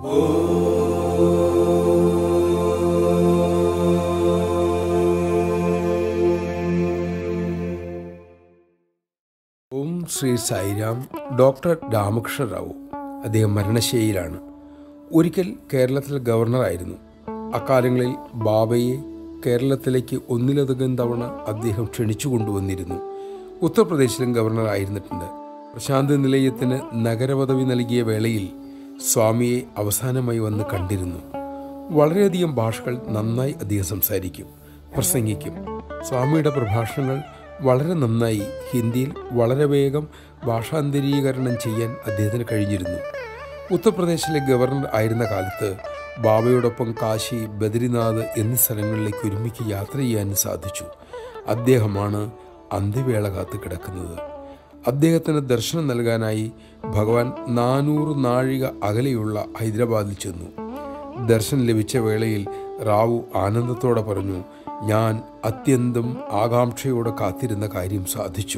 ഓം Shri Sairam doctor Ramakrishna Rao അദ്ദേഹം മരണശൈലിയിലാണ് ഒരിക്കൽ കേരളത്തിൽ ഗവർണറായിരുന്നു അക്കാലങ്ങളിൽ ബാബയെ കേരളത്തിലേക്ക് ഒന്നിലധികം തവണ അദ്ദേഹം ക്ഷണിച്ചു കൊണ്ടുവന്നിരുന്നു ഉത്തർപ്രദേശിലും ഗവർണർ ആയിരുന്നിട്ടുണ്ട് പ്രശാന്ത് നിലയത്തിന് നഗരപദവി നൽകിയ വേളയിൽ സ്വാമിയെ അവസാനമായി വന്ന് കണ്ടിരുന്നു വളരെയധികം ഭാഷകൾ നന്നായി അദ്ദേഹം സംസാരിക്കും പ്രസംഗിക്കും സ്വാമിയുടെ പ്രഭാഷണങ്ങൾ വളരെ നന്നായി ഹിന്ദിയിൽ വളരെ വേഗം ഭാഷാന്തരീകരണം ചെയ്യാൻ അദ്ദേഹത്തിന് കഴിഞ്ഞിരുന്നു ഉത്തർപ്രദേശിലെ ഗവർണർ ആയിരുന്ന കാലത്ത് ബാബയോടൊപ്പം കാശി ബദ്രിനാഥ് എന്നീ സ്ഥലങ്ങളിലേക്ക് ഒരുമിച്ച് യാത്ര ചെയ്യാനും സാധിച്ചു അദ്ദേഹമാണ് അന്ത്യവേള കാത്ത് കിടക്കുന്നത് അദ്ദേഹത്തിന് ദർശനം നൽകാനായി ഭഗവാൻ നാനൂറ് നാഴിക അകലെയുള്ള ഹൈദരാബാദിൽ ചെന്നു ദർശനം ലഭിച്ച വേളയിൽ റാവു ആനന്ദത്തോടെ പറഞ്ഞു ഞാൻ അത്യന്തം ആകാംക്ഷയോടെ കാത്തിരുന്ന കാര്യം സാധിച്ചു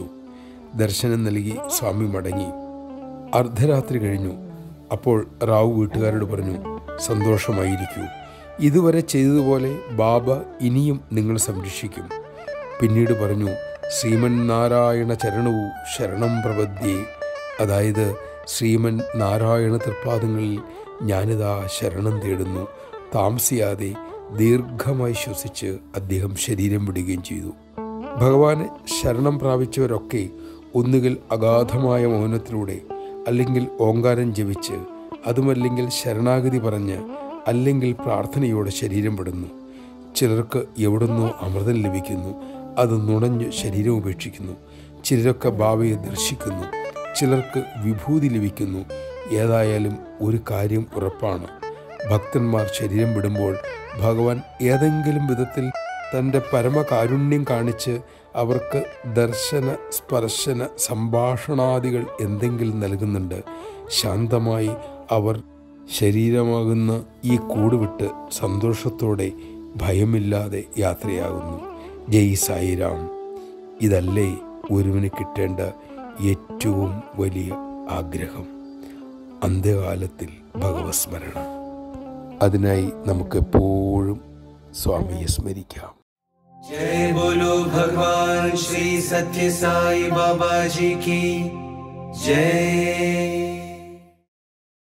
ദർശനം നൽകി സ്വാമി മടങ്ങി അർദ്ധരാത്രി കഴിഞ്ഞു അപ്പോൾ റാവു വീട്ടുകാരോട് പറഞ്ഞു സന്തോഷമായിരിക്കൂ ഇതുവരെ ചെയ്തതുപോലെ ബാബ ഇനിയും നിങ്ങൾ സംരക്ഷിക്കും പിന്നീട് പറഞ്ഞു ശ്രീമൻ നാരായണ ചരണവും ശരണം പ്രപദ്യേ അതായത് ശ്രീമൻ നാരായണ തൃപ്പാദങ്ങളിൽ ഞാനിതാ ശരണം തേടുന്നു താമസിയാതെ ദീർഘമായി ശ്വസിച്ച് അദ്ദേഹം ശരീരം വിടുകയും ചെയ്തു ഭഗവാനെ ശരണം പ്രാപിച്ചവരൊക്കെ ഒന്നുകിൽ അഗാധമായ മൗനത്തിലൂടെ അല്ലെങ്കിൽ ഓങ്കാരം ജപിച്ച് അതുമല്ലെങ്കിൽ ശരണാഗതി പറഞ്ഞ് അല്ലെങ്കിൽ പ്രാർത്ഥനയോടെ ശരീരം വിടുന്നു ചിലർക്ക് എവിടുന്നോ അമൃതം ലഭിക്കുന്നു അത് നുണഞ്ഞ് ശരീരം ഉപേക്ഷിക്കുന്നു ചിലരൊക്കെ ബാബയെ ദർശിക്കുന്നു ചിലർക്ക് വിഭൂതി ലഭിക്കുന്നു ഏതായാലും ഒരു കാര്യം ഉറപ്പാണ് ഭക്തന്മാർ ശരീരം വിടുമ്പോൾ ഭഗവാൻ ഏതെങ്കിലും വിധത്തിൽ തൻ്റെ പരമകാരുണ്യം കാണിച്ച് അവർക്ക് ദർശന സ്പർശന സംഭാഷണാദികൾ എന്തെങ്കിലും നൽകുന്നുണ്ട് ശാന്തമായി അവർ ശരീരമാകുന്ന ഈ കൂട് വിട്ട് സന്തോഷത്തോടെ ഭയമില്ലാതെ യാത്രയാകുന്നു ജയ് സായിരാം ഇതല്ലേ ഒരുവന് കിട്ടേണ്ട ഏറ്റവും വലിയ ആഗ്രഹം അന്ത്യകാലത്തിൽ ഭഗവത് സ്മരണം അതിനായി നമുക്ക് എപ്പോഴും സ്വാമിയെ സ്മരിക്കാം जय बोलो भगवान श्री सत्य साई बाबा जी की जय